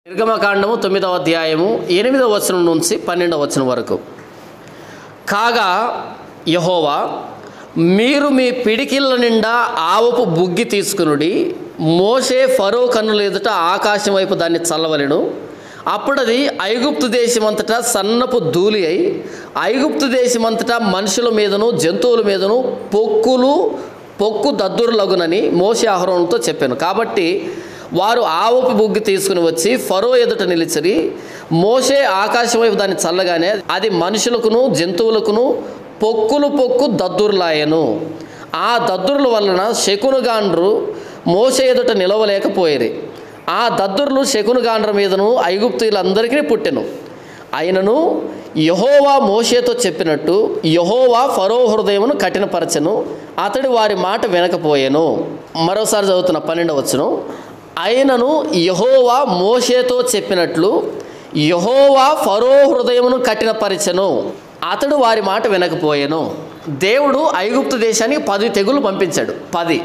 నిర్గమకాండము తొమ్మిదవ అధ్యాయము ఎనిమిదవ వచనం నుంచి పన్నెండవ వచనం వరకు కాగా యహోవా మీరు మీ పిడికిళ్ళ నిండా ఆవపు బుగ్గి తీసుకునుడి మోసే ఫరో కన్నుల ఎదుట ఆకాశం వైపు దాన్ని చల్లవలెను అప్పుడది ఐగుప్తు దేశమంతటా సన్నపు ధూళి అయి ఐగుప్తు దేశమంతటా మనుషుల మీదను జంతువుల మీదను పొక్కులు పొక్కు దద్దురులగునని మోసే ఆహరణతో చెప్పాను కాబట్టి వారు ఆవపు బుగ్గి తీసుకుని వచ్చి ఫరో ఎదుట నిలిచిరి మోసే ఆకాశం వైపు దాన్ని చల్లగానే అది మనుషులకును జంతువులకును పొక్కులు పొక్కు దద్దురులాయను ఆ దద్దురుల వలన శకునుగాండ్రు మోసే ఎదుట నిలవలేకపోయేరి ఆ దద్దురులు శకునుగాండ్ర మీదను ఐగుప్తులందరికీ పుట్టెను అయినను యహోవా మోషేతో చెప్పినట్టు యహోవా ఫరో హృదయమును కఠినపరచెను అతడు వారి మాట వినకపోయెను మరోసారి చదువుతున్న పన్నెండవచ్చును అయినను యహోవా మోషేతో చెప్పినట్లు యహోవా ఫరో హృదయమును కఠినపరచెను అతడు వారి మాట వినకపోయెను దేవుడు ఐగుప్తు దేశానికి పది తెగులు పంపించాడు పది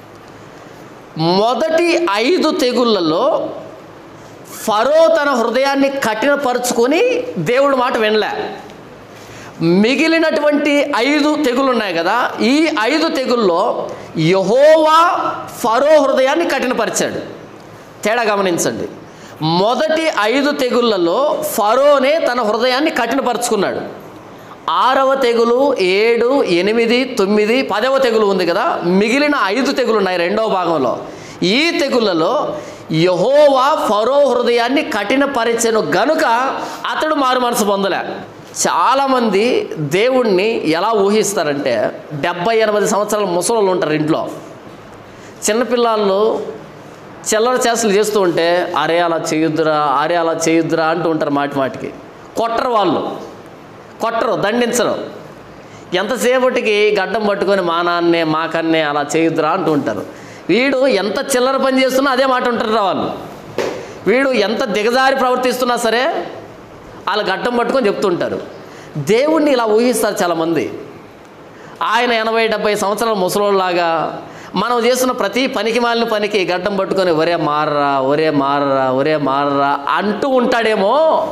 మొదటి ఐదు తెగుళ్ళలో ఫరో తన హృదయాన్ని కఠినపరుచుకొని దేవుడు మాట వినలే మిగిలినటువంటి ఐదు తెగులు ఉన్నాయి కదా ఈ ఐదు తెగుల్లో యహోవా ఫరో హృదయాన్ని కఠినపరిచాడు తేడా గమనించండి మొదటి ఐదు తెగుళ్ళలో ఫరోనే తన హృదయాన్ని కఠినపరుచుకున్నాడు ఆరవ తెగులు ఏడు ఎనిమిది తొమ్మిది పదవ తెగులు ఉంది కదా మిగిలిన ఐదు తెగులు ఉన్నాయి రెండవ భాగంలో ఈ తెగుళ్ళలో యహోవా ఫరో హృదయాన్ని కఠినపరిచెను గనుక అతడు మారు మనసు పొందలే చాలామంది దేవుణ్ణి ఎలా ఊహిస్తారంటే డెబ్బై ఎనభై సంవత్సరాల ముసలు ఉంటారు ఇంట్లో చిన్నపిల్లలు చిల్లర చేష్టలు చేస్తూ ఉంటే అరే అలా చేయొద్దురా అరే అలా చేయొద్దురా అంటూ ఉంటారు మాటి మాటికి కొట్టరు వాళ్ళు కొట్టరు దండించరు ఎంతసేపటికి గడ్డం పట్టుకొని మా నాన్నే మా కన్నే అలా చేయొద్దురా అంటూ ఉంటారు వీడు ఎంత చిల్లర పని చేస్తున్నా అదే మాట ఉంటారు వాళ్ళు వీడు ఎంత దిగజారి ప్రవర్తిస్తున్నా సరే వాళ్ళు గడ్డం పట్టుకొని చెప్తుంటారు దేవుణ్ణి ఇలా ఊహిస్తారు చాలామంది ఆయన ఎనభై డెబ్బై సంవత్సరాల ముసలోళ్ళలాగా మనం చేస్తున్న ప్రతి పనికి మాలిన పనికి గడ్డం పట్టుకొని ఒరే మారరా ఒరే మారరా ఒరే మారరా అంటూ ఉంటాడేమో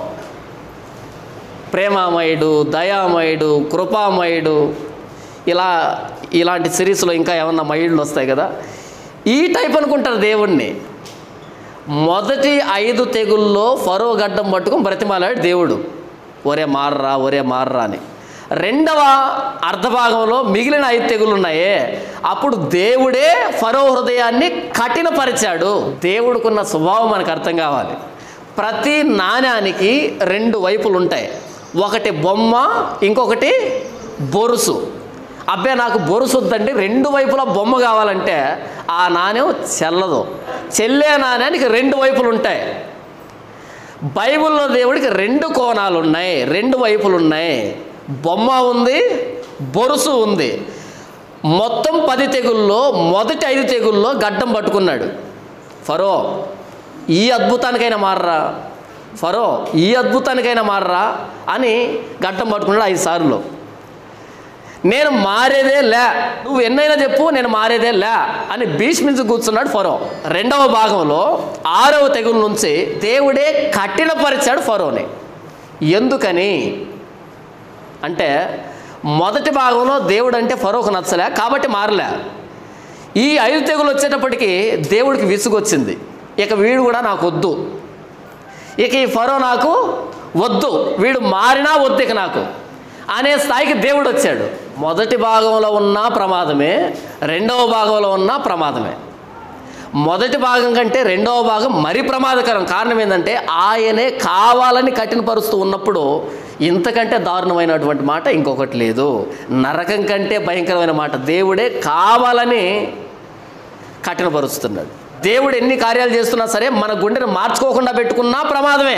ప్రేమామయుడు దయామయుడు కృపామయుడు ఇలా ఇలాంటి సిరీస్లో ఇంకా ఏమన్నా మయుళ్ళు వస్తాయి కదా ఈ టైప్ అనుకుంటారు దేవుణ్ణి మొదటి ఐదు తెగుల్లో ఫరో గడ్డం పట్టుకొని బ్రతిమాలాడు దేవుడు ఒరే మారరా ఒరే మారరా అని రెండవ అర్ధభాగంలో మిగిలిన ఐదు తెగులు ఉన్నాయే అప్పుడు దేవుడే ఫరో హృదయాన్ని కఠినపరిచాడు దేవుడికున్న స్వభావం మనకు అర్థం కావాలి ప్రతి నాణ్యానికి రెండు వైపులు ఉంటాయి ఒకటి బొమ్మ ఇంకొకటి బొరుసు అబ్బే నాకు బొరుసు వద్దండి రెండు వైపులా బొమ్మ కావాలంటే ఆ నాణ్యం చెల్లదు చెల్లే నాణ్యానికి రెండు వైపులు ఉంటాయి బైబిల్లో దేవుడికి రెండు కోణాలు ఉన్నాయి రెండు వైపులు ఉన్నాయి బొమ్మ ఉంది బొరుసు ఉంది మొత్తం పది తెగుల్లో మొదటి ఐదు తెగుల్లో గడ్డం పట్టుకున్నాడు ఫరో ఈ అద్భుతానికైనా మారరా ఫరో ఈ అద్భుతానికైనా మారరా అని గడ్డం పట్టుకున్నాడు ఐదు సార్లు నేను మారేదే లే నువ్వు ఎన్నైనా చెప్పు నేను మారేదే లే అని భీష్మించి కూర్చున్నాడు ఫరో రెండవ భాగంలో ఆరవ తెగుల నుంచి దేవుడే కఠినపరిచాడు ఫరోని ఎందుకని అంటే మొదటి భాగంలో దేవుడు అంటే ఫరోకు నచ్చలే కాబట్టి మారలే ఈ ఐదు తెగులు వచ్చేటప్పటికి దేవుడికి విసుగొచ్చింది ఇక వీడు కూడా నాకు వద్దు ఇక ఈ ఫరో నాకు వద్దు వీడు మారినా వద్దు ఇక నాకు అనే స్థాయికి దేవుడు వచ్చాడు మొదటి భాగంలో ఉన్న ప్రమాదమే రెండవ భాగంలో ఉన్న ప్రమాదమే మొదటి భాగం కంటే రెండవ భాగం మరీ ప్రమాదకరం కారణం ఏంటంటే ఆయనే కావాలని కఠినపరుస్తూ ఉన్నప్పుడు ఇంతకంటే దారుణమైనటువంటి మాట ఇంకొకటి లేదు నరకం కంటే భయంకరమైన మాట దేవుడే కావాలని కఠినపరుస్తున్నాడు దేవుడు ఎన్ని కార్యాలు చేస్తున్నా సరే మన గుండెను మార్చుకోకుండా పెట్టుకున్నా ప్రమాదమే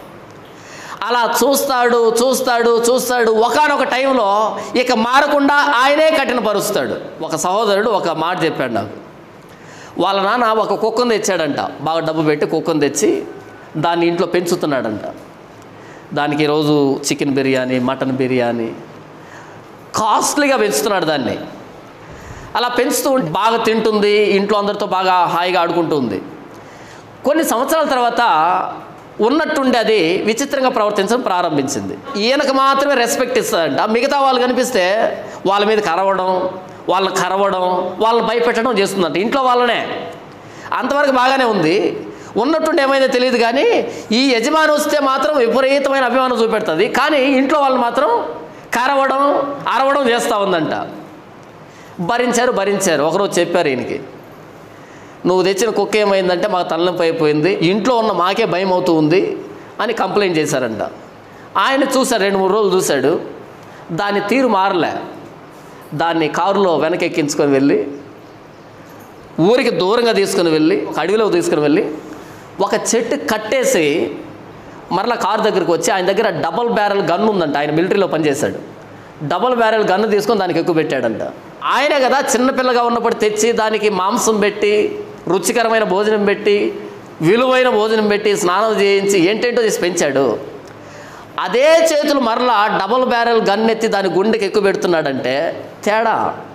అలా చూస్తాడు చూస్తాడు చూస్తాడు ఒకనొక టైంలో ఇక మారకుండా ఆయనే కఠినపరుస్తాడు ఒక సహోదరుడు ఒక మాట చెప్పాడు నాకు వాళ్ళ నాన్న ఒక కుక్కను తెచ్చాడంట బాగా డబ్బు పెట్టి కుక్కను తెచ్చి దాన్ని ఇంట్లో పెంచుతున్నాడంట దానికి రోజు చికెన్ బిర్యానీ మటన్ బిర్యానీ కాస్ట్లీగా పెంచుతున్నాడు దాన్ని అలా పెంచుతూ ఉంటే బాగా తింటుంది ఇంట్లో అందరితో బాగా హాయిగా ఆడుకుంటుంది కొన్ని సంవత్సరాల తర్వాత ఉన్నట్టుండి అది విచిత్రంగా ప్రవర్తించడం ప్రారంభించింది ఈయనకు మాత్రమే రెస్పెక్ట్ ఇస్తుందంట మిగతా వాళ్ళు కనిపిస్తే వాళ్ళ మీద కరవడం వాళ్ళని కరవడం వాళ్ళని భయపెట్టడం చేస్తుందంట ఇంట్లో వాళ్ళనే అంతవరకు బాగానే ఉంది ఉన్నట్టుండి ఏమైందో తెలియదు కానీ ఈ యజమాని వస్తే మాత్రం విపరీతమైన అభిమానం చూపెడుతుంది కానీ ఇంట్లో వాళ్ళు మాత్రం కరవడం అరవడం చేస్తూ ఉందంట భరించారు భరించారు ఒకరోజు చెప్పారు ఈయనకి నువ్వు తెచ్చిన కుక్క ఏమైందంటే మాకు తలనొప్పి అయిపోయింది ఇంట్లో ఉన్న మాకే భయం అవుతూ ఉంది అని కంప్లైంట్ చేశారంట ఆయన చూశాడు రెండు మూడు రోజులు చూశాడు దాని తీరు మారలే దాన్ని కారులో వెనకెక్కించుకొని వెళ్ళి ఊరికి దూరంగా తీసుకుని వెళ్ళి ఒక అడవిలోకి తీసుకుని వెళ్ళి ఒక చెట్టు కట్టేసి మరలా కారు దగ్గరికి వచ్చి ఆయన దగ్గర డబల్ బ్యారెల్ గన్ ఉందంట ఆయన మిలిటరీలో పనిచేశాడు డబల్ బ్యారెల్ గన్ను తీసుకొని దానికి ఎక్కువ పెట్టాడంట ఆయనే కదా చిన్నపిల్లగా ఉన్నప్పుడు తెచ్చి దానికి మాంసం పెట్టి రుచికరమైన భోజనం పెట్టి విలువైన భోజనం పెట్టి స్నానం చేయించి ఏంటేంటో చేసి పెంచాడు అదే చేతులు మరలా డబల్ బ్యారెల్ గన్ ఎత్తి దాని గుండెకి ఎక్కువ పెడుతున్నాడంటే తేడా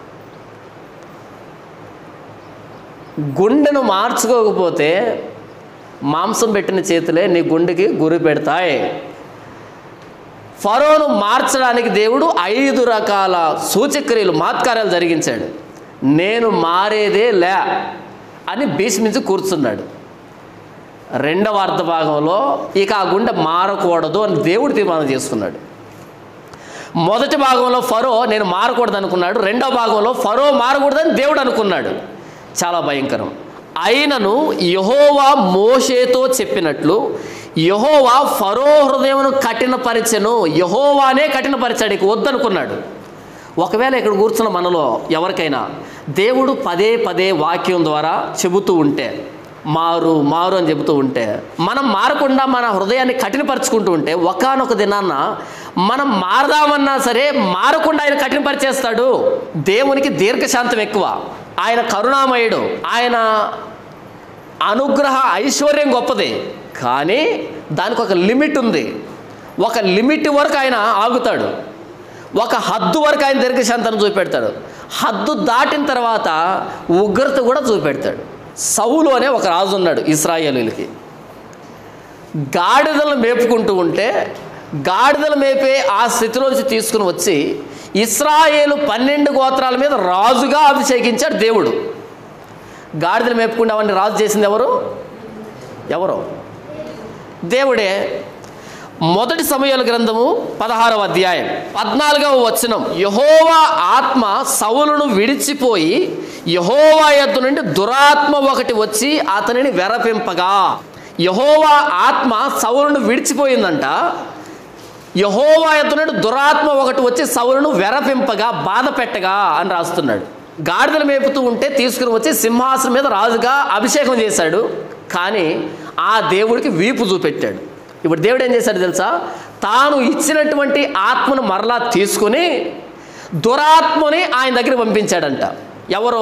గుండెను మార్చుకోకపోతే మాంసం పెట్టిన చేతులే నీ గుండెకి గురి పెడతాయి ఫరోను మార్చడానికి దేవుడు ఐదు రకాల సూచక్రియలు మాత్కార్యాలు జరిగించాడు నేను మారేదే లే అని భీష్మించి కూర్చున్నాడు రెండవ అర్ధ భాగంలో ఇక ఆ గుండె మారకూడదు అని దేవుడు తీర్మానం చేసుకున్నాడు మొదటి భాగంలో ఫరో నేను మారకూడదు అనుకున్నాడు రెండో భాగంలో ఫరో మారకూడదని దేవుడు అనుకున్నాడు చాలా భయంకరం అయినను యహోవా మోషేతో చెప్పినట్లు యహోవా ఫరో హృదయమును కఠినపరిచెను యహోవానే కఠినపరిచాడు ఇక వద్దనుకున్నాడు ఒకవేళ ఇక్కడ కూర్చున్న మనలో ఎవరికైనా దేవుడు పదే పదే వాక్యం ద్వారా చెబుతూ ఉంటే మారు మారు అని చెబుతూ ఉంటే మనం మారకుండా మన హృదయాన్ని కఠినపరుచుకుంటూ ఉంటే ఒకానొక దినాన్న మనం మారదామన్నా సరే మారకుండా ఆయన కఠినపరిచేస్తాడు దేవునికి దీర్ఘశాంతం ఎక్కువ ఆయన కరుణామయుడు ఆయన అనుగ్రహ ఐశ్వర్యం గొప్పది కానీ దానికి ఒక లిమిట్ ఉంది ఒక లిమిట్ వరకు ఆయన ఆగుతాడు ఒక హద్దు వరకు ఆయన దీర్ఘశాంతాన్ని చూపెడతాడు హద్దు దాటిన తర్వాత ఉగ్రత కూడా చూపెడతాడు సౌలు అనే ఒక రాజు ఉన్నాడు ఇస్రాయేలీలకి గాడిదలను మేపుకుంటూ ఉంటే గాడిదలు మేపే ఆ స్థితిలోంచి తీసుకుని వచ్చి ఇస్రాయేలు పన్నెండు గోత్రాల మీద రాజుగా అభిషేకించాడు దేవుడు గాడిదలు మేపుకుంటే అవన్నీ రాజు చేసింది ఎవరు ఎవరు దేవుడే మొదటి సమయాల గ్రంథము పదహారవ అధ్యాయం పద్నాలుగవ వచనం యహోవా ఆత్మ సౌలును విడిచిపోయి యహోవా యొద్ద నుండి దురాత్మ ఒకటి వచ్చి అతనిని వెరపింపగా యహోవా ఆత్మ సౌలును విడిచిపోయిందంట యహోవా యొద్ద నుండి దురాత్మ ఒకటి వచ్చి సౌలును వెరపింపగా బాధ పెట్టగా అని రాస్తున్నాడు గాడిదలు మేపుతూ ఉంటే తీసుకుని వచ్చి సింహాసనం మీద రాజుగా అభిషేకం చేశాడు కానీ ఆ దేవుడికి వీపు చూపెట్టాడు ఇప్పుడు దేవుడు ఏం చేశాడు తెలుసా తాను ఇచ్చినటువంటి ఆత్మను మరలా తీసుకుని దురాత్మని ఆయన దగ్గర పంపించాడంట ఎవరో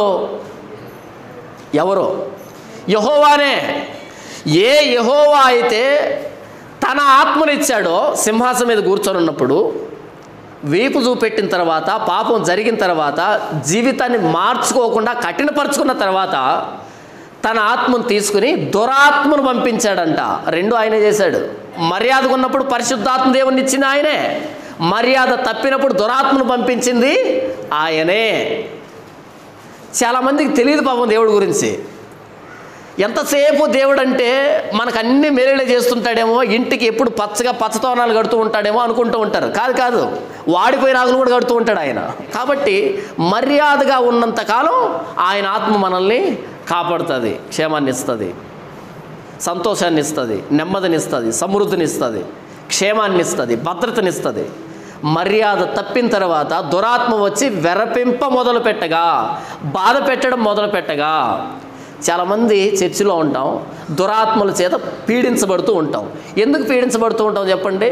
ఎవరో యహోవానే ఏ యహోవా అయితే తన ఆత్మనిచ్చాడో సింహాసనం మీద కూర్చొని ఉన్నప్పుడు వీపు చూపెట్టిన తర్వాత పాపం జరిగిన తర్వాత జీవితాన్ని మార్చుకోకుండా కఠినపరుచుకున్న తర్వాత తన ఆత్మను తీసుకుని దురాత్మను పంపించాడంట రెండు ఆయనే చేశాడు మర్యాదగా ఉన్నప్పుడు పరిశుద్ధాత్మ దేవుని ఇచ్చింది ఆయనే మర్యాద తప్పినప్పుడు దురాత్మను పంపించింది ఆయనే చాలామందికి తెలియదు పాపం దేవుడి గురించి ఎంతసేపు దేవుడు అంటే మనకు అన్ని మేలులే చేస్తుంటాడేమో ఇంటికి ఎప్పుడు పచ్చగా పచ్చతోనాలు కడుతూ ఉంటాడేమో అనుకుంటూ ఉంటారు కాదు కాదు వాడిపోయిన ఆకులు కూడా కడుతూ ఉంటాడు ఆయన కాబట్టి మర్యాదగా ఉన్నంతకాలం ఆయన ఆత్మ మనల్ని కాపాడుతుంది క్షేమాన్ని ఇస్తుంది సంతోషాన్ని ఇస్తుంది నెమ్మదిని ఇస్తుంది సమృద్ధిని ఇస్తుంది క్షేమాన్ని ఇస్తుంది భద్రతనిస్తుంది మర్యాద తప్పిన తర్వాత దురాత్మ వచ్చి వెరపింప మొదలు పెట్టగా బాధ పెట్టడం మొదలు పెట్టగా చాలామంది చర్చిలో ఉంటాం దురాత్మల చేత పీడించబడుతూ ఉంటాం ఎందుకు పీడించబడుతూ ఉంటాం చెప్పండి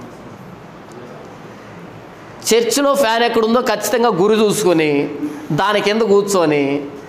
చర్చిలో ఫ్యాన్ ఎక్కడుందో ఖచ్చితంగా గురి చూసుకొని దాని కింద కూర్చొని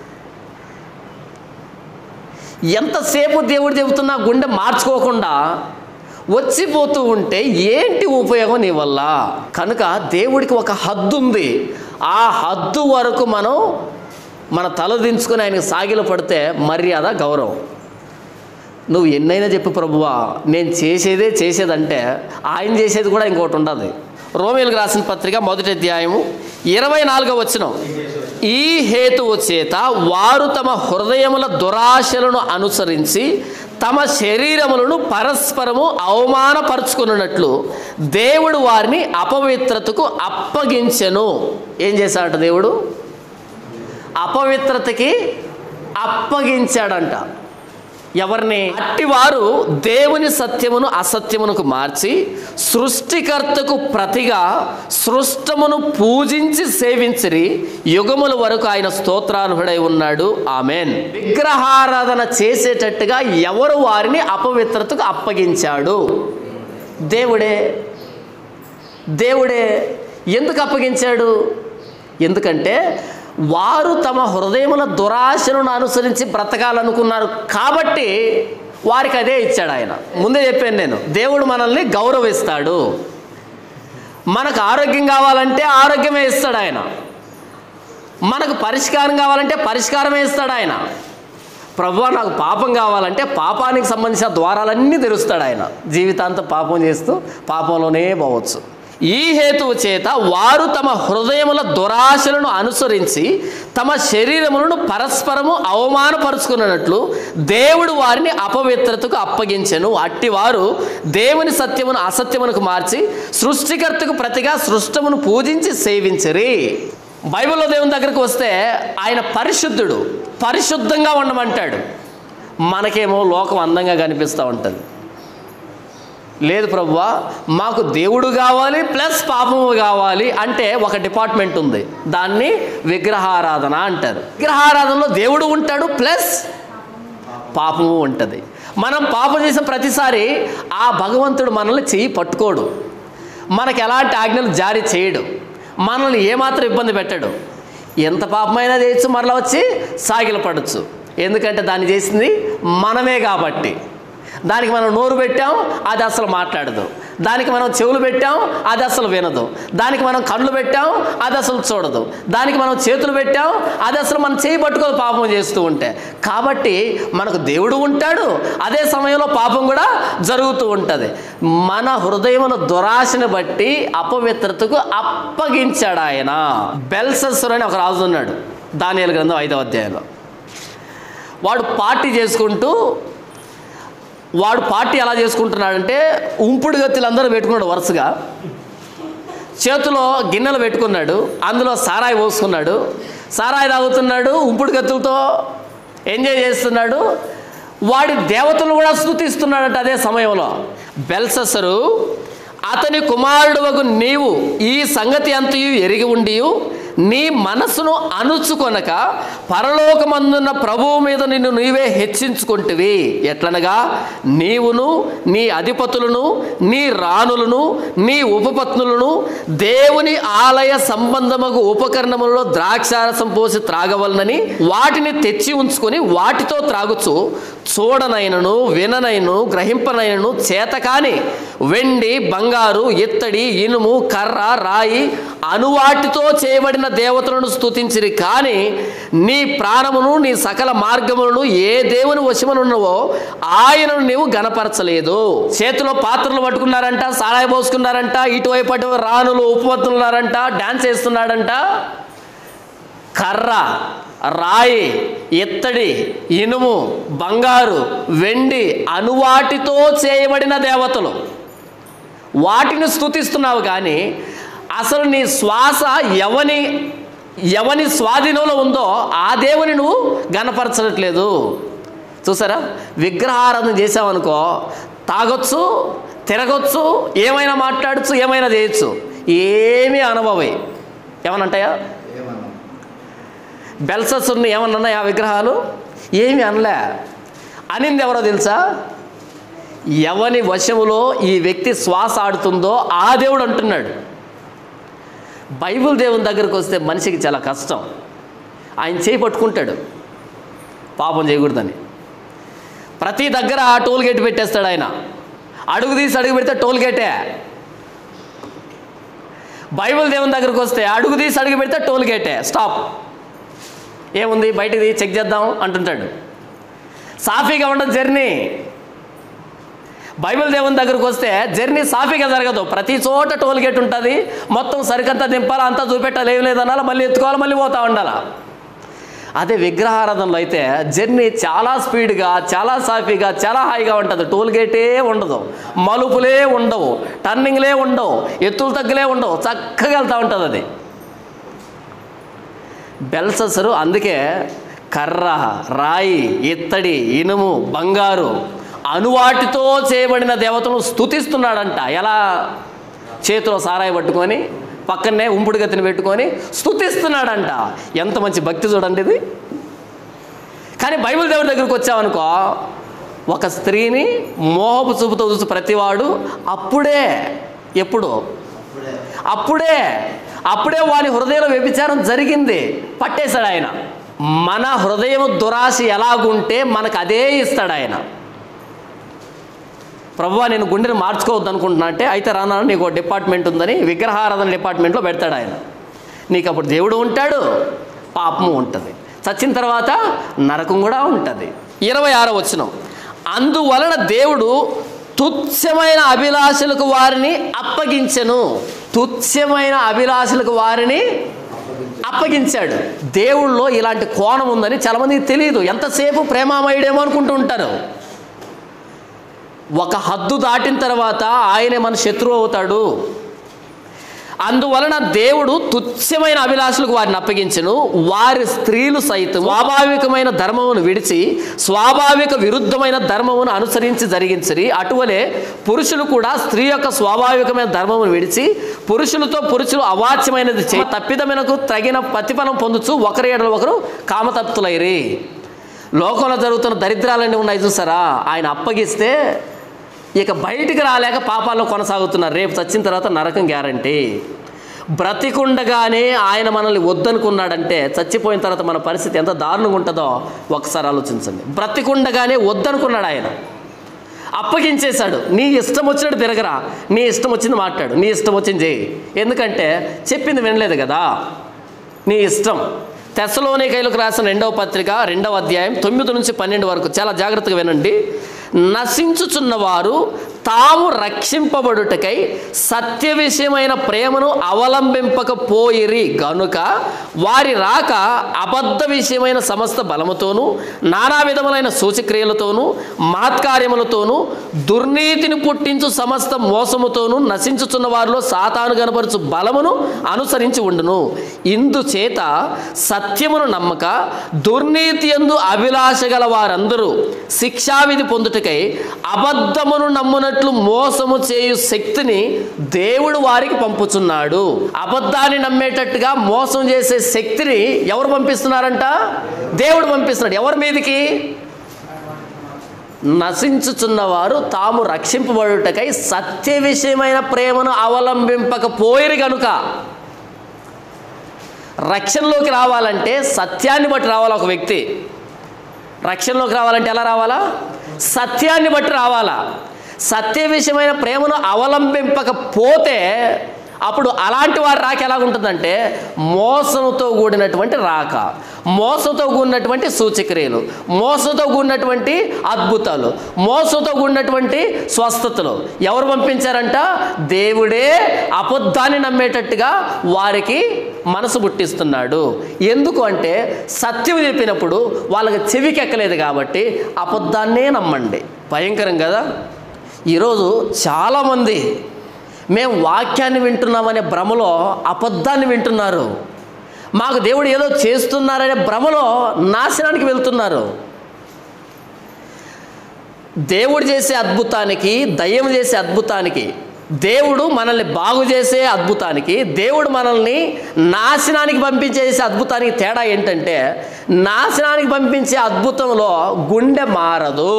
ఎంతసేపు దేవుడు చెబుతున్నా గుండె మార్చుకోకుండా వచ్చిపోతూ ఉంటే ఏంటి ఉపయోగం నీ వల్ల కనుక దేవుడికి ఒక హద్దు ఉంది ఆ హద్దు వరకు మనం మన తల దించుకొని ఆయనకు సాగిల పడితే మర్యాద గౌరవం నువ్వు ఎన్నైనా చెప్పు ప్రభువా నేను చేసేదే చేసేదంటే ఆయన చేసేది కూడా ఇంకోటి ఉండదు రోమిలకు రాసిన పత్రిక మొదటి అధ్యాయము ఇరవై నాలుగో వచ్చిన ఈ హేతువు చేత వారు తమ హృదయముల దురాశలను అనుసరించి తమ శరీరములను పరస్పరము అవమానపరుచుకున్నట్లు దేవుడు వారిని అపవిత్రతకు అప్పగించెను ఏం చేశాడట దేవుడు అపవిత్రతకి అప్పగించాడంట ఎవరిని అట్టివారు దేవుని సత్యమును అసత్యమునకు మార్చి సృష్టికర్తకు ప్రతిగా సృష్టమును పూజించి సేవించిరి యుగముల వరకు ఆయన స్తోత్రార్హుడై ఉన్నాడు ఆమెన్ విగ్రహారాధన చేసేటట్టుగా ఎవరు వారిని అపవిత్రతకు అప్పగించాడు దేవుడే దేవుడే ఎందుకు అప్పగించాడు ఎందుకంటే వారు తమ హృదయముల దురాశలను అనుసరించి బ్రతకాలనుకున్నారు కాబట్టి వారికి అదే ఇచ్చాడు ఆయన ముందే చెప్పాను నేను దేవుడు మనల్ని గౌరవిస్తాడు మనకు ఆరోగ్యం కావాలంటే ఆరోగ్యమే ఇస్తాడు ఆయన మనకు పరిష్కారం కావాలంటే పరిష్కారమే ఇస్తాడు ఆయన ప్రభు నాకు పాపం కావాలంటే పాపానికి సంబంధించిన ద్వారాలన్నీ తెరుస్తాడు ఆయన జీవితాంతం పాపం చేస్తూ పాపంలోనే పోవచ్చు ఈ హేతువు చేత వారు తమ హృదయముల దురాశలను అనుసరించి తమ శరీరములను పరస్పరము అవమానపరుచుకున్నట్లు దేవుడు వారిని అపవిత్రతకు అప్పగించెను అట్టివారు దేవుని సత్యమును అసత్యమునకు మార్చి సృష్టికర్తకు ప్రతిగా సృష్టమును పూజించి సేవించరి బైబిల్లో దేవుని దగ్గరకు వస్తే ఆయన పరిశుద్ధుడు పరిశుద్ధంగా ఉండమంటాడు మనకేమో లోకం అందంగా కనిపిస్తూ ఉంటుంది లేదు ప్రభువా మాకు దేవుడు కావాలి ప్లస్ పాపము కావాలి అంటే ఒక డిపార్ట్మెంట్ ఉంది దాన్ని విగ్రహారాధన అంటారు విగ్రహారాధనలో దేవుడు ఉంటాడు ప్లస్ పాపము ఉంటుంది మనం పాపం చేసిన ప్రతిసారి ఆ భగవంతుడు మనల్ని చెయ్యి పట్టుకోడు మనకు ఎలాంటి ఆజ్ఞలు జారీ చేయడు మనల్ని ఏమాత్రం ఇబ్బంది పెట్టడు ఎంత పాపమైనా చేయొచ్చు మరలా వచ్చి సాగిలపడచ్చు ఎందుకంటే దాన్ని చేసింది మనమే కాబట్టి దానికి మనం నోరు పెట్టాం అది అసలు మాట్లాడదు దానికి మనం చెవులు పెట్టాం అది అసలు వినదు దానికి మనం కళ్ళు పెట్టాం అది అసలు చూడదు దానికి మనం చేతులు పెట్టాం అది అసలు మనం చేయి పట్టుకోదు పాపం చేస్తూ ఉంటే కాబట్టి మనకు దేవుడు ఉంటాడు అదే సమయంలో పాపం కూడా జరుగుతూ ఉంటుంది మన హృదయమున దురాశను బట్టి అపవిత్రతకు అప్పగించాడు ఆయన బెల్సస్సుర్ అని ఒక రాజు ఉన్నాడు దానియాల గ్రంథం ఐదవ అధ్యాయంలో వాడు పార్టీ చేసుకుంటూ వాడు పార్టీ ఎలా చేసుకుంటున్నాడంటే ఉంపుడు గత్తులు అందరూ పెట్టుకున్నాడు వరుసగా చేతిలో గిన్నెలు పెట్టుకున్నాడు అందులో సారాయి పోసుకున్నాడు సారాయి తాగుతున్నాడు ఉంపుడు గత్తులతో ఎంజాయ్ చేస్తున్నాడు వాడి దేవతలు కూడా స్థుతిస్తున్నాడట అదే సమయంలో బెల్ససరు అతని కుమారుడు నీవు ఈ సంగతి అంతయు ఎరిగి ఉండి నీ మనసును అణుచుకొనక పరలోకమందున్న ప్రభువు మీద నిన్ను నీవే హెచ్చించుకుంటువి ఎట్లనగా నీవును నీ అధిపతులను నీ రాణులను నీ ఉపపత్నులను దేవుని ఆలయ సంబంధముగు ఉపకరణములలో ద్రాక్షారసం పోసి త్రాగవలనని వాటిని తెచ్చి ఉంచుకొని వాటితో త్రాగుచు చూడనైనను విననైను గ్రహింపనైనను చేతకాని వెండి బంగారు ఇత్తడి ఇనుము కర్ర రాయి అనువాటితో చేయబడిన దేవతలను స్తుతించిరి కానీ నీ ప్రాణమును నీ సకల మార్గములను ఏ దేవుని వశమునున్నవో ఆయనను నీవు గనపరచలేదు చేతిలో పాత్రలు పట్టుకున్నారంట సారాయి పోసుకున్నారంట ఇటువైపు అటు రాణులు ఉపపత్తున్నారంట డాన్స్ వేస్తున్నాడంట కర్ర రాయి ఇత్తడి ఇనుము బంగారు వెండి అనువాటితో చేయబడిన దేవతలు వాటిని స్తుతిస్తున్నావు కానీ అసలు నీ శ్వాస ఎవని ఎవని స్వాధీనంలో ఉందో ఆ దేవుని నువ్వు గనపరచట్లేదు చూసారా విగ్రహారాధన చేసావనుకో తాగొచ్చు తిరగొచ్చు ఏమైనా మాట్లాడచ్చు ఏమైనా చేయొచ్చు ఏమీ అనుభవై ఏమనంటాయా బెల్సస్ని ఏమన్నా ఆ విగ్రహాలు ఏమి అనలే అనింది ఎవరో తెలుసా ఎవని వశములో ఈ వ్యక్తి శ్వాస ఆడుతుందో ఆ దేవుడు అంటున్నాడు బైబిల్ దేవుని దగ్గరకు వస్తే మనిషికి చాలా కష్టం ఆయన చేయి పట్టుకుంటాడు పాపం చేయకూడదని ప్రతి దగ్గర ఆ టోల్ గేట్ పెట్టేస్తాడు ఆయన అడుగు తీసి అడుగు పెడితే టోల్ గేటే బైబిల్ దేవుని దగ్గరకు వస్తే అడుగు తీసి అడుగు పెడితే టోల్ గేటే స్టాప్ ఏముంది బయటిది చెక్ చేద్దాం అంటుంటాడు సాఫీగా ఉండదు జర్నీ బైబిల్ దేవుని దగ్గరకు వస్తే జర్నీ సాఫీగా జరగదు ప్రతి చోట టోల్ గేట్ ఉంటుంది మొత్తం సరికంతా దింపాలా అంతా చూపెట్టాలి ఏం లేదనాలా మళ్ళీ ఎత్తుకోవాలి మళ్ళీ పోతా ఉండాలా అదే విగ్రహారాధనలో అయితే జర్నీ చాలా స్పీడ్గా చాలా సాఫీగా చాలా హాయిగా ఉంటుంది టోల్ గేటే ఉండదు మలుపులే ఉండవు టర్నింగ్లే ఉండవు ఎత్తులు తగ్గులే ఉండవు చక్కగా వెళ్తూ ఉంటుంది అది బెల్ససరు అందుకే కర్ర రాయి ఇత్తడి ఇనుము బంగారు అనువాటితో చేయబడిన దేవతను స్తుతిస్తున్నాడంట ఎలా చేతిలో సారాయి పట్టుకొని పక్కనే ఉంపుడు గతిని పెట్టుకొని స్తుతిస్తున్నాడంట ఎంత మంచి భక్తి చూడండి ఇది కానీ బైబిల్ దేవుడి దగ్గరికి వచ్చామనుకో ఒక స్త్రీని మోహపు చూపుతో చూసి ప్రతివాడు అప్పుడే ఎప్పుడు అప్పుడే అప్పుడే వాని హృదయంలో వ్యభిచారం జరిగింది పట్టేశాడు ఆయన మన హృదయం దురాశ ఎలాగుంటే మనకు అదే ఇస్తాడు ఆయన ప్రభువా నేను గుండెని మార్చుకోవద్దు అనుకుంటున్నా అంటే అయితే రానా నీకు ఒక డిపార్ట్మెంట్ ఉందని విగ్రహారాధన డిపార్ట్మెంట్లో పెడతాడు ఆయన నీకు అప్పుడు దేవుడు ఉంటాడు పాపము ఉంటుంది చచ్చిన తర్వాత నరకం కూడా ఉంటుంది ఇరవై ఆరో వచ్చిన అందువలన దేవుడు తుచ్చమైన అభిలాషలకు వారిని అప్పగించెను తుచ్చమైన అభిలాషలకు వారిని అప్పగించాడు దేవుళ్ళలో ఇలాంటి కోణం ఉందని చాలామందికి తెలియదు ఎంతసేపు ప్రేమామయుడేమో అనుకుంటూ ఉంటారు ఒక హద్దు దాటిన తర్వాత ఆయనే మన శత్రువు అవుతాడు అందువలన దేవుడు తుచ్చమైన అభిలాషలకు వారిని అప్పగించను వారి స్త్రీలు సైతం స్వాభావికమైన ధర్మమును విడిచి స్వాభావిక విరుద్ధమైన ధర్మమును అనుసరించి జరిగించరి అటువలే పురుషులు కూడా స్త్రీ యొక్క స్వాభావికమైన ధర్మమును విడిచి పురుషులతో పురుషులు అవాచ్యమైనది చే తప్పిదమైనకు తగిన ప్రతిఫలం పొందుచు ఒకరి ఎడల ఒకరు కామతప్తులైరి లోకంలో జరుగుతున్న దరిద్రాలన్నీ ఉన్నాయి చూసారా ఆయన అప్పగిస్తే ఇక బయటికి రాలేక పాపాల్లో కొనసాగుతున్నారు రేపు చచ్చిన తర్వాత నరకం గ్యారంటీ బ్రతికుండగానే ఆయన మనల్ని వద్దనుకున్నాడంటే చచ్చిపోయిన తర్వాత మన పరిస్థితి ఎంత దారుణంగా ఉంటుందో ఒకసారి ఆలోచించండి బ్రతికుండగానే వద్దనుకున్నాడు ఆయన అప్పగించేశాడు నీ ఇష్టం వచ్చినట్టు తిరగరా నీ ఇష్టం వచ్చింది మాట్లాడు నీ ఇష్టం వచ్చింది చేయి ఎందుకంటే చెప్పింది వినలేదు కదా నీ ఇష్టం తెసలోనికైలకు రాసిన రెండవ పత్రిక రెండవ అధ్యాయం తొమ్మిది నుంచి పన్నెండు వరకు చాలా జాగ్రత్తగా వినండి నశించుచున్నవారు తాము రక్షింపబడుటకై సత్య విషయమైన ప్రేమను అవలంబింపకపోయిరి గనుక వారి రాక అబద్ధ విషయమైన సమస్త బలముతోనూ నానా విధములైన సూచక్రియలతోనూ మహత్కార్యములతోనూ దుర్నీతిని పుట్టించు సమస్త మోసముతోనూ నశించుచున్న వారిలో సాతాను కనపరచు బలమును అనుసరించి ఉండును ఇందుచేత సత్యమును నమ్మక దుర్నీతి ఎందు అభిలాష గల వారందరూ శిక్షావిధి పొందుటకై అబద్ధమును నమ్మునట్లు మోసము చేయు శక్తిని దేవుడు వారికి పంపుచున్నాడు అబద్ధాన్ని నమ్మేటట్టుగా మోసం చేసే శక్తిని ఎవరు పంపిస్తున్నారంట దేవుడు పంపిస్తున్నాడు ఎవరి మీదకి నశించుచున్నవారు తాము రక్షింపబడుటకై సత్య విషయమైన ప్రేమను అవలంబింపకపోయిరు గనుక రక్షణలోకి రావాలంటే సత్యాన్ని బట్టి రావాలి ఒక వ్యక్తి రక్షణలోకి రావాలంటే ఎలా రావాలా సత్యాన్ని బట్టి రావాలా సత్య విషయమైన ప్రేమను అవలంబింపకపోతే అప్పుడు అలాంటి వారి రాక ఎలాగుంటుందంటే మోసంతో కూడినటువంటి రాక మోసంతో కూడినటువంటి సూచక్రియలు మోసంతో కూడినటువంటి అద్భుతాలు మోసంతో కూడినటువంటి స్వస్థతలు ఎవరు పంపించారంట దేవుడే అబద్ధాన్ని నమ్మేటట్టుగా వారికి మనసు పుట్టిస్తున్నాడు ఎందుకు అంటే సత్యం చెప్పినప్పుడు వాళ్ళకి చెవికి ఎక్కలేదు కాబట్టి అబద్ధాన్నే నమ్మండి భయంకరం కదా ఈరోజు చాలామంది మేము వాక్యాన్ని వింటున్నామనే భ్రమలో అబద్ధాన్ని వింటున్నారు మాకు దేవుడు ఏదో చేస్తున్నారనే భ్రమలో నాశనానికి వెళ్తున్నారు దేవుడు చేసే అద్భుతానికి దయ్యం చేసే అద్భుతానికి దేవుడు మనల్ని బాగు చేసే అద్భుతానికి దేవుడు మనల్ని నాశనానికి పంపించేసే అద్భుతానికి తేడా ఏంటంటే నాశనానికి పంపించే అద్భుతంలో గుండె మారదు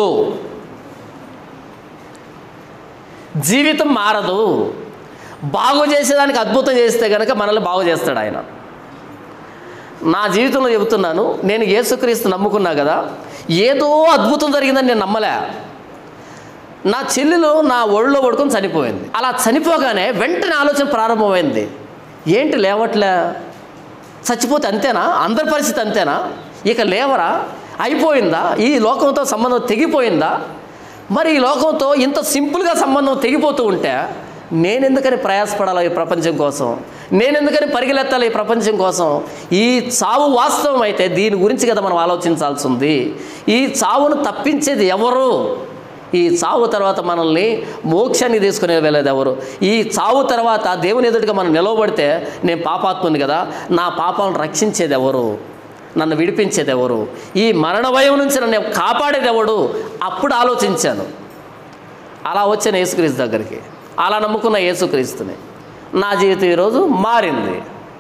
జీవితం మారదు బాగు చేసేదానికి అద్భుతం చేస్తే కనుక మనల్ని బాగు చేస్తాడు ఆయన నా జీవితంలో చెబుతున్నాను నేను యేసుక్రీస్తు నమ్ముకున్నా కదా ఏదో అద్భుతం జరిగిందని నేను నమ్మలే నా చెల్లెలు నా ఒళ్ళో పడుకొని చనిపోయింది అలా చనిపోగానే వెంటనే ఆలోచన ప్రారంభమైంది ఏంటి లేవట్లే చచ్చిపోతే అంతేనా అందరి పరిస్థితి అంతేనా ఇక లేవరా అయిపోయిందా ఈ లోకంతో సంబంధం తెగిపోయిందా మరి ఈ లోకంతో ఇంత సింపుల్గా సంబంధం తెగిపోతూ ఉంటే నేనెందుకని ప్రయాసపడాలి ఈ ప్రపంచం కోసం నేనెందుకని పరిగెలెత్తాలి ఈ ప్రపంచం కోసం ఈ చావు వాస్తవం అయితే దీని గురించి కదా మనం ఆలోచించాల్సి ఉంది ఈ చావును తప్పించేది ఎవరు ఈ చావు తర్వాత మనల్ని మోక్షాన్ని తీసుకునే వెళ్ళేది ఎవరు ఈ చావు తర్వాత దేవుని ఎదుటిగా మనం నిలవబడితే నేను పాపాత్ముని కదా నా పాపాలను రక్షించేది ఎవరు నన్ను విడిపించేది ఎవరు ఈ మరణ భయం నుంచి నన్ను కాపాడేది ఎవడు అప్పుడు ఆలోచించాను అలా వచ్చిన యేసుక్రీస్తు దగ్గరికి అలా నమ్ముకున్న యేసుక్రీస్తుని నా జీవితం ఈరోజు మారింది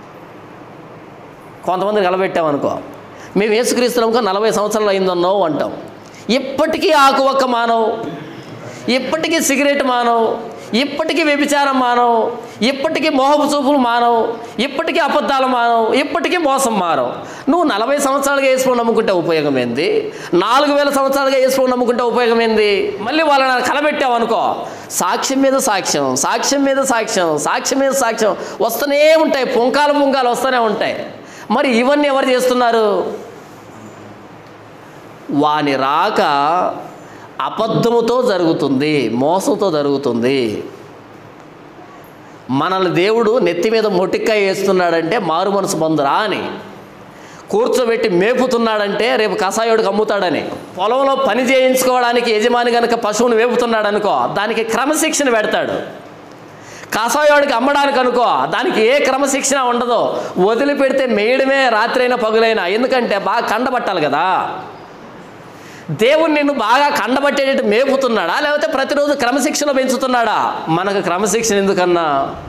కొంతమంది నిలబెట్టామనుకో మేము యేసుక్రీస్తు నమ్ముకో నలభై సంవత్సరాలు అయిందన్నో అంటాం ఇప్పటికీ ఆకు ఒక్క మానవు ఇప్పటికీ సిగరెట్ మానవు ఇప్పటికీ వ్యభిచారం మానవు ఇప్పటికీ మోహపు చూపులు మానవు ఇప్పటికీ అబద్ధాలు మానవు ఇప్పటికీ మోసం మానవు నువ్వు నలభై సంవత్సరాలుగా వేసుకొని నమ్ముకుంటే ఉపయోగం ఏంది నాలుగు వేల సంవత్సరాలుగా వేసుకొని నమ్ముకుంటే ఉపయోగం ఏంది మళ్ళీ వాళ్ళని కలబెట్టావు అనుకో సాక్ష్యం మీద సాక్ష్యం సాక్ష్యం మీద సాక్ష్యం సాక్ష్యం మీద సాక్ష్యం వస్తూనే ఉంటాయి పుంకాలు పుంకాలు వస్తూనే ఉంటాయి మరి ఇవన్నీ ఎవరు చేస్తున్నారు వాని రాక అబద్ధముతో జరుగుతుంది మోసంతో జరుగుతుంది మనల్ని దేవుడు నెత్తి మీద మొటిక్కాయ వేస్తున్నాడంటే మారు మనసు పొందురా అని కూర్చోబెట్టి మేపుతున్నాడంటే రేపు కషాయోడికి అమ్ముతాడని పొలంలో పని చేయించుకోవడానికి యజమాని కనుక పశువుని వేపుతున్నాడు అనుకో దానికి క్రమశిక్షణ పెడతాడు కషాయోడికి అమ్మడానికి అనుకో దానికి ఏ క్రమశిక్షణ ఉండదు వదిలిపెడితే మేయడమే రాత్రైనా పగులైనా ఎందుకంటే బాగా కండబట్టాలి కదా దేవుడు నిన్ను బాగా కండబట్టేటట్టు మేపుతున్నాడా లేకపోతే ప్రతిరోజు క్రమశిక్షణ పెంచుతున్నాడా మనకు క్రమశిక్షణ ఎందుకన్నా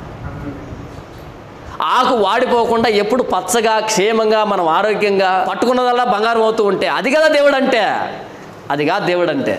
ఆకు వాడిపోకుండా ఎప్పుడు పచ్చగా క్షేమంగా మనం ఆరోగ్యంగా పట్టుకున్నదల్లా బంగారం అవుతూ ఉంటే అది కదా దేవుడు అంటే అది కాదు దేవుడు అంటే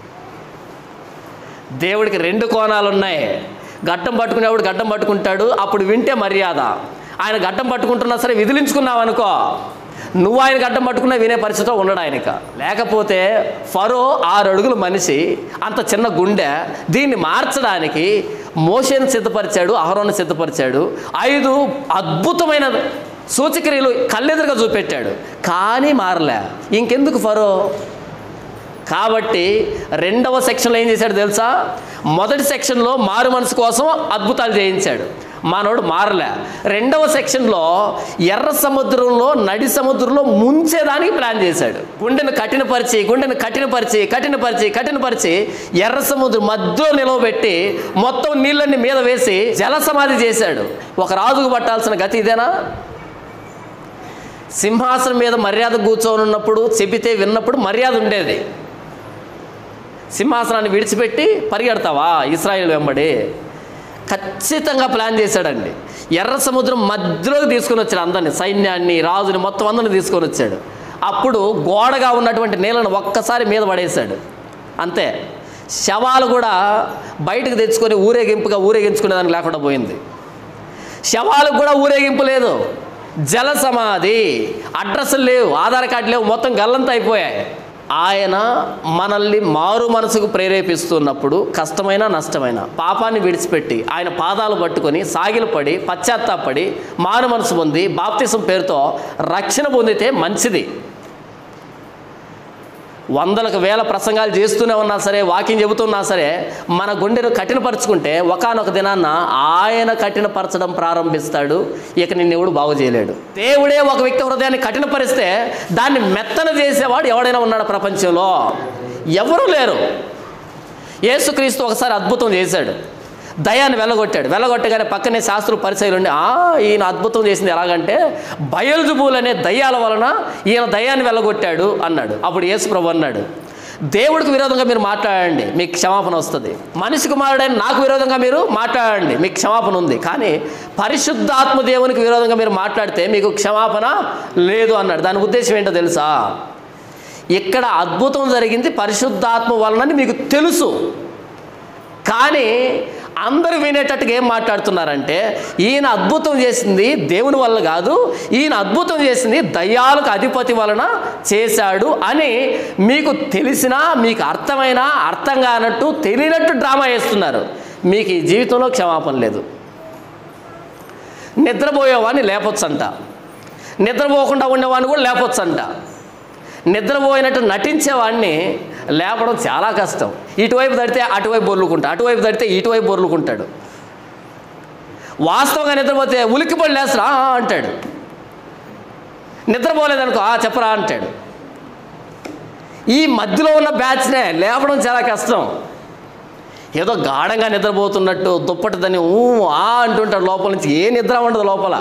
దేవుడికి రెండు కోణాలు ఉన్నాయి గడ్డం పట్టుకునేవాడు గడ్డం పట్టుకుంటాడు అప్పుడు వింటే మర్యాద ఆయన గడ్డం పట్టుకుంటున్నా సరే విదిలించుకున్నావు అనుకో నువ్వు ఆయన గడ్డం పట్టుకున్నా వినే పరిస్థితిలో ఉండడు ఆయనక లేకపోతే ఫరో ఆరు అడుగుల మనిషి అంత చిన్న గుండె దీన్ని మార్చడానికి మోషన్ సిద్ధపరిచాడు అహరోను సిద్ధపరిచాడు ఐదు అద్భుతమైన సూచక్రియలు కళ్ళెదురుగా చూపెట్టాడు కానీ మారలే ఇంకెందుకు ఫరో కాబట్టి రెండవ సెక్షన్లో ఏం చేశాడు తెలుసా మొదటి సెక్షన్లో మారు మనసు కోసం అద్భుతాలు చేయించాడు మానవుడు మారలే రెండవ సెక్షన్లో ఎర్ర సముద్రంలో నడి సముద్రంలో ముంచేదానికి ప్లాన్ చేశాడు గుండెను కఠినపరిచి గుండెను కఠినపరిచి కఠినపరిచి కఠినపరిచి ఎర్ర సముద్రం మధ్యలో నిలవబెట్టి మొత్తం నీళ్ళన్ని మీద వేసి జల సమాధి చేశాడు ఒక రాజుకు పట్టాల్సిన గతి ఇదేనా సింహాసనం మీద మర్యాద కూర్చొని ఉన్నప్పుడు చెబితే విన్నప్పుడు మర్యాద ఉండేది సింహాసనాన్ని విడిచిపెట్టి పరిగెడతావా ఇస్రాయేల్ వెంబడి ఖచ్చితంగా ప్లాన్ చేశాడండి ఎర్ర సముద్రం మధ్యలోకి తీసుకొని వచ్చాడు అందరిని సైన్యాన్ని రాజుని మొత్తం అందరిని తీసుకొని వచ్చాడు అప్పుడు గోడగా ఉన్నటువంటి నీళ్ళను ఒక్కసారి మీద పడేశాడు అంతే శవాలు కూడా బయటకు తెచ్చుకొని ఊరేగింపుగా ఊరేగించుకునేదానికి లేకుండా పోయింది శవాలకు కూడా ఊరేగింపు లేదు జల సమాధి అడ్రస్లు లేవు ఆధార్ కార్డు లేవు మొత్తం గల్లంతా అయిపోయాయి ఆయన మనల్ని మారు మనసుకు ప్రేరేపిస్తున్నప్పుడు కష్టమైన నష్టమైన పాపాన్ని విడిచిపెట్టి ఆయన పాదాలు పట్టుకొని సాగిలపడి పశ్చాత్తాపడి మారు మనసు పొంది బాప్తిసం పేరుతో రక్షణ పొందితే మంచిది వందలకు వేల ప్రసంగాలు చేస్తూనే ఉన్నా సరే వాకింగ్ చెబుతున్నా సరే మన గుండెను కఠినపరుచుకుంటే ఒకనొక దినాన్న ఆయన కఠినపరచడం ప్రారంభిస్తాడు ఇక నిన్ను ఎవడు బాగు చేయలేడు దేవుడే ఒక వ్యక్తి హృదయాన్ని కఠినపరిస్తే దాన్ని మెత్తన చేసేవాడు ఎవడైనా ఉన్నాడు ప్రపంచంలో ఎవరూ లేరు యేసుక్రీస్తు ఒకసారి అద్భుతం చేశాడు దయాన్ని వెళ్ళగొట్టాడు వెళ్ళగొట్టగానే పక్కనే శాస్త్రులు పరిచయలు ఉండి "ఆ, ఈయన అద్భుతం చేసింది ఎలాగంటే బయలుజుబులు అనే దయ్యాల వలన ఈయన దయాన్ని వెళ్ళగొట్టాడు అన్నాడు అప్పుడు యేసు ప్రభు అన్నాడు దేవుడికి విరోధంగా మీరు మాట్లాడండి మీకు క్షమాపణ వస్తుంది మనిషి కుమారుడైన నాకు విరోధంగా మీరు మాట్లాడండి మీకు క్షమాపణ ఉంది కానీ పరిశుద్ధాత్మ దేవునికి విరోధంగా మీరు మాట్లాడితే మీకు క్షమాపణ లేదు అన్నాడు దాని ఉద్దేశం ఏంటో తెలుసా ఇక్కడ అద్భుతం జరిగింది పరిశుద్ధాత్మ వలనని మీకు తెలుసు కానీ అందరూ వినేటట్టుగా ఏం మాట్లాడుతున్నారంటే ఈయన అద్భుతం చేసింది దేవుని వల్ల కాదు ఈయన అద్భుతం చేసింది దయ్యాలకు అధిపతి వలన చేశాడు అని మీకు తెలిసినా మీకు అర్థమైనా అర్థం కానట్టు తెలియనట్టు డ్రామా వేస్తున్నారు మీకు ఈ జీవితంలో క్షమాపణ లేదు నిద్రపోయేవాడిని లేపొచ్చంట నిద్రపోకుండా ఉండేవాడిని కూడా లేపొచ్చంట నిద్రపోయినట్టు నటించేవాడిని లేపడం చాలా కష్టం ఇటువైపు తడితే అటువైపు బొర్లుకుంటా అటువైపు తడితే ఇటువైపు బొర్లుకుంటాడు వాస్తవంగా నిద్రపోతే ఉలిక్కిపడి లేస్తాడు "ఆ, ఆ" అంటాడు నిద్రపోలేదనుకో "ఆ, చెప్పరా అంటాడు ఈ మధ్యలో ఉన్న బ్యాచ్నే లేపడం చాలా కష్టం ఏదో గాఢంగా నిద్రపోతున్నట్టు దుప్పటి దాన్ని ఊ ఆ అంటుంటాడు లోపల నుంచి ఏ నిద్ర ఉండదు లోపల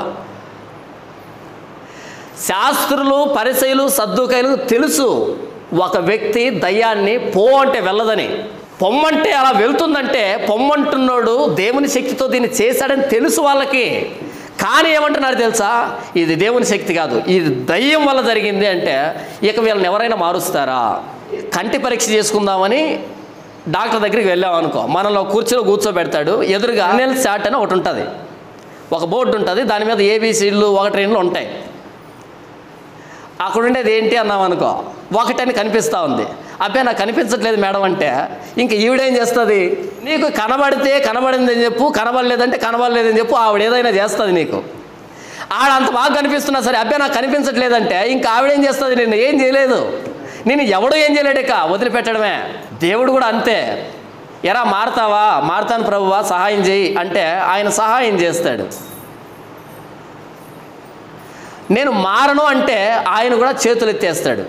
శాస్త్రులు పరిచయులు సర్దుకాయలు తెలుసు ఒక వ్యక్తి దయ్యాన్ని పో అంటే వెళ్ళదని పొమ్మంటే అలా వెళ్తుందంటే పొమ్మంటున్నాడు దేవుని శక్తితో దీన్ని చేశాడని తెలుసు వాళ్ళకి కానీ ఏమంటున్నారు తెలుసా ఇది దేవుని శక్తి కాదు ఇది దయ్యం వల్ల జరిగింది అంటే ఇక వీళ్ళని ఎవరైనా మారుస్తారా కంటి పరీక్ష చేసుకుందామని డాక్టర్ దగ్గరికి వెళ్ళాం అనుకో మనలో కూర్చొని కూర్చోబెడతాడు ఎదురుగా నెల్ చాట్ అని ఒకటి ఉంటుంది ఒక బోర్డు ఉంటుంది దాని మీద ఏబీసీలు ఒకటి రెండు ఉంటాయి అక్కడ ఉండేది ఏంటి అన్నాం అనుకో ఒకటని కనిపిస్తూ ఉంది అబ్బాయి నాకు కనిపించట్లేదు మేడం అంటే ఇంక ఈవిడేం చేస్తుంది నీకు కనబడితే కనబడిందని చెప్పు కనబడలేదంటే కనబడలేదని చెప్పు ఆవిడ ఏదైనా చేస్తుంది నీకు ఆడ అంత బాగా కనిపిస్తున్నా సరే అబ్బాయి నాకు కనిపించట్లేదంటే ఇంకా ఆవిడేం చేస్తుంది నేను ఏం చేయలేదు నేను ఎవడు ఏం చేయలేడిక వదిలిపెట్టడమే దేవుడు కూడా అంతే ఎరా మారతావా మారతాను ప్రభువా సహాయం చేయి అంటే ఆయన సహాయం చేస్తాడు నేను మారను అంటే ఆయన కూడా చేతులు ఎత్తేస్తాడు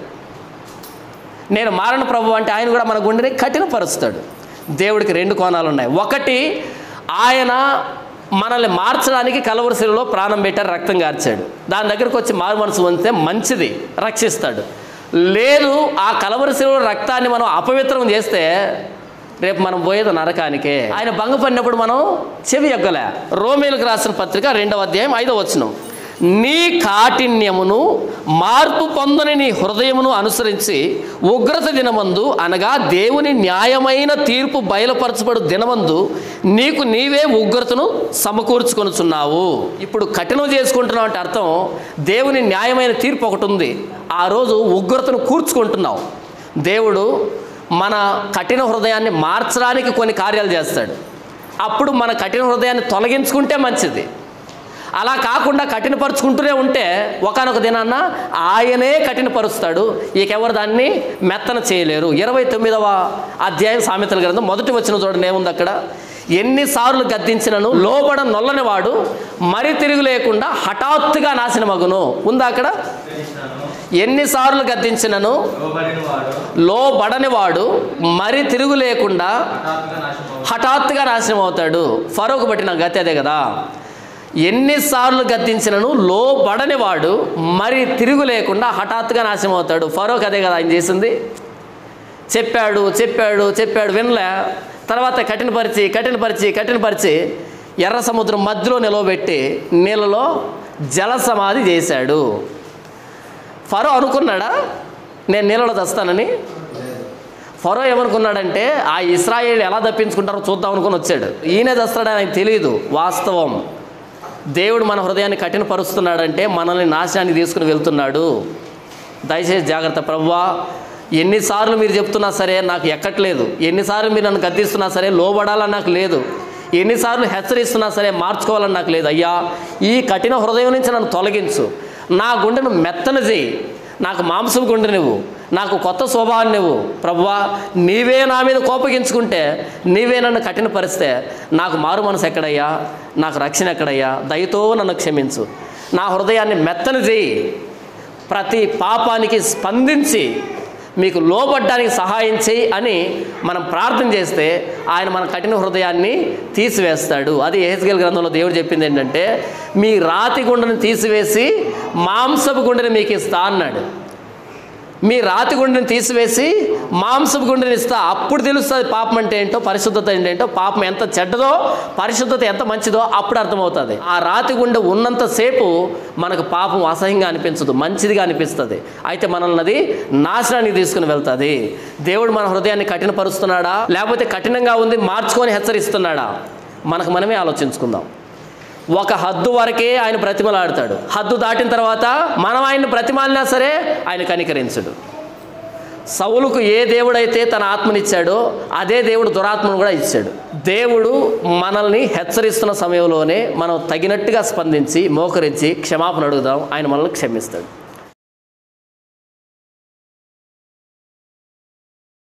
నేను మారను ప్రభు అంటే ఆయన కూడా మన గుండెని కఠినపరుస్తాడు దేవుడికి రెండు కోణాలు ఉన్నాయి ఒకటి ఆయన మనల్ని మార్చడానికి కలవరశిలో ప్రాణం పెట్టారు రక్తం కార్చాడు దాని దగ్గరకు వచ్చి మారు మనసు ఉంచితే మంచిది రక్షిస్తాడు లేదు ఆ కలవరశిలో రక్తాన్ని మనం అపవిత్రం చేస్తే రేపు మనం పోయేది నరకానికే ఆయన భంగపడినప్పుడు మనం చెవి ఎగ్గలే రోమేలకు రాసిన పత్రిక రెండవ అధ్యాయం ఐదవ వచనం నీ కాఠిన్యమును మార్పు పొందని నీ హృదయమును అనుసరించి ఉగ్రత దినమందు అనగా దేవుని న్యాయమైన తీర్పు బయలుపరచబడు దినమందు నీకు నీవే ఉగ్రతను సమకూర్చుకొనుచున్నావు ఇప్పుడు కఠినం చేసుకుంటున్నావు అంటే అర్థం దేవుని న్యాయమైన తీర్పు ఒకటి ఉంది ఆ రోజు ఉగ్రతను కూర్చుకుంటున్నావు దేవుడు మన కఠిన హృదయాన్ని మార్చడానికి కొన్ని కార్యాలు చేస్తాడు అప్పుడు మన కఠిన హృదయాన్ని తొలగించుకుంటే మంచిది అలా కాకుండా కఠినపరుచుకుంటూనే ఉంటే ఒకనొక దినాన్న ఆయనే కఠినపరుస్తాడు ఇకెవరు దాన్ని మెత్తన చేయలేరు ఇరవై తొమ్మిదవ అధ్యాయం సామెతల గ్రంథం మొదటి వచ్చిన చూడండి ఏముంది అక్కడ ఎన్నిసార్లు గద్దించినను లోబడ నొల్లని వాడు మరి తిరుగు లేకుండా హఠాత్తుగా నాశనమగును ఉందా అక్కడ ఎన్నిసార్లు గద్దించినను లోబడిన వాడు లోబడని వాడు మరి తిరుగు లేకుండా హఠాత్తుగా నాశనం హఠాత్తుగా నాశనం అవుతాడు ఫరోకు పట్టిన గతి అదే కదా ఎన్నిసార్లు గద్దించినను లోబడని వాడు మరి తిరుగు లేకుండా హఠాత్తుగా నాశనం అవుతాడు ఫరోక్ అదే కదా ఆయన చేసింది చెప్పాడు చెప్పాడు చెప్పాడు వినలే తర్వాత కఠినపరిచి కఠినపరిచి కఠినపరిచి ఎర్ర సముద్రం మధ్యలో నిలవబెట్టి నీళ్ళలో జల సమాధి చేశాడు ఫరో అనుకున్నాడా నేను నీళ్ళలో తెస్తానని ఫరో ఏమనుకున్నాడంటే ఆ ఇస్రాయేల్ ఎలా తప్పించుకుంటారో చూద్దాం అనుకుని వచ్చాడు ఈయనే తెస్తాడని ఆయనకు తెలియదు వాస్తవం దేవుడు మన హృదయాన్ని కఠినపరుస్తున్నాడంటే మనల్ని నాశనానికి తీసుకుని వెళ్తున్నాడు దయచేసి జాగ్రత్త ప్రవ్వా ఎన్నిసార్లు మీరు చెప్తున్నా సరే నాకు ఎక్కట్లేదు ఎన్నిసార్లు మీరు నన్ను గద్దిస్తున్నా సరే లోబడాలని నాకు లేదు ఎన్నిసార్లు హెచ్చరిస్తున్నా సరే మార్చుకోవాలని నాకు లేదు అయ్యా ఈ కఠిన హృదయం నుంచి నన్ను తొలగించు నా గుండెను మెత్తన చేయి నాకు మాంసం గుండె నువ్వు నాకు కొత్త స్వభావాన్ని నువ్వు ప్రభువా నీవే నా మీద కోపగించుకుంటే నీవే నన్ను కఠినపరిస్తే నాకు మారు మనసు ఎక్కడయ్యా నాకు రక్షణ ఎక్కడయ్యా దయతో నన్ను క్షమించు నా హృదయాన్ని మెత్తన చేయి ప్రతి పాపానికి స్పందించి మీకు లోబడ్డానికి సహాయం చేయి అని మనం ప్రార్థన చేస్తే ఆయన మన కఠిన హృదయాన్ని తీసివేస్తాడు అది ఏహెచ్గల్ గ్రంథంలో దేవుడు చెప్పింది ఏంటంటే మీ రాతి గుండెని తీసివేసి మాంసపు గుండెని మీకు ఇస్తా అన్నాడు మీ రాతి గుండెని తీసివేసి మాంసపు గుండెని ఇస్తా అప్పుడు తెలుస్తుంది పాపం అంటే ఏంటో పరిశుద్ధత అంటే ఏంటో పాపం ఎంత చెడ్డదో పరిశుద్ధత ఎంత మంచిదో అప్పుడు అర్థమవుతుంది ఆ రాతి గుండె ఉన్నంతసేపు మనకు పాపం అసహ్యంగా అనిపించదు మంచిదిగా అనిపిస్తుంది అయితే మనల్ని అది నాశనానికి తీసుకుని వెళ్తుంది దేవుడు మన హృదయాన్ని కఠినపరుస్తున్నాడా లేకపోతే కఠినంగా ఉంది మార్చుకొని హెచ్చరిస్తున్నాడా మనకు మనమే ఆలోచించుకుందాం ఒక హద్దు వరకే ఆయన ప్రతిమలాడతాడు హద్దు దాటిన తర్వాత మనం ఆయన్ని ప్రతిమాలినా సరే ఆయన కనికరించడు సౌలుకు ఏ దేవుడైతే తన ఆత్మనిచ్చాడో అదే దేవుడు దురాత్మను కూడా ఇచ్చాడు దేవుడు మనల్ని హెచ్చరిస్తున్న సమయంలోనే మనం తగినట్టుగా స్పందించి మోకరించి క్షమాపణ అడుగుదాం ఆయన మనల్ని క్షమిస్తాడు